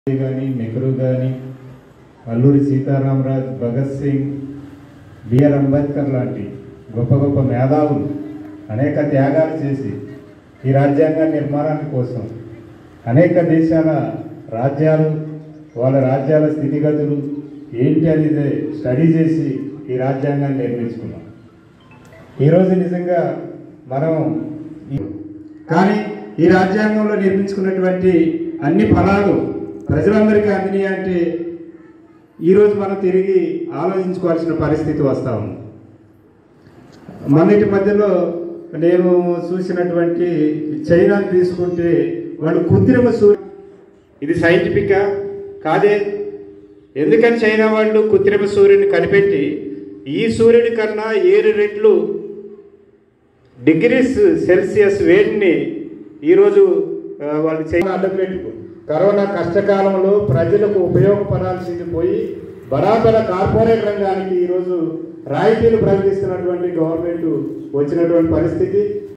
కానీ నెహ్రూ కానీ అల్లూరి సీతారామరాజు భగత్ సింగ్ బిఆర్ అంబేద్కర్ లాంటి గొప్ప గొప్ప మేధావులు అనేక త్యాగాలు చేసి ఈ రాజ్యాంగ నిర్మాణాని కోసం అనేక దేశాల రాజ్యాలు వాళ్ళ రాజ్యాల స్థితిగతులు ఏంటి అనేది స్టడీ చేసి ఈ రాజ్యాంగాన్ని నిర్మించుకున్నాం ఈరోజు నిజంగా మనం ఈ- కానీ ఈ రాజ్యాంగంలో నిర్మించుకున్నటువంటి అన్ని ఫలాలు ప్రజలందరికీ అందినాయి అంటే ఈరోజు మనం తిరిగి ఆలోచించుకోవాల్సిన పరిస్థితి వస్తా ఉంది మొన్నటి మధ్యలో నేను చూసినటువంటి చైనాని తీసుకుంటే వాళ్ళు కృత్రిమ సూర్య ఇది సైంటిఫికా కాదే ఎందుకని చైనా వాళ్ళు కృత్రిమ సూర్యుని కనిపెట్టి ఈ సూర్యుడి కన్నా ఏడు రెట్లు డిగ్రీస్ సెల్సియస్ వేడిని ఈరోజు ఆ, వాళ్ళు చైనా అడ్డపెట్టుకు కరోనా కష్టకాలంలో ప్రజలకు ఉపయోగపడాల్సింది పోయి బరాబర కార్పొరేట్ రంగానికి ఈరోజు రాయితీలు ప్రకటిస్తున్నటువంటి గవర్నమెంట్ వచ్చినటువంటి పరిస్థితి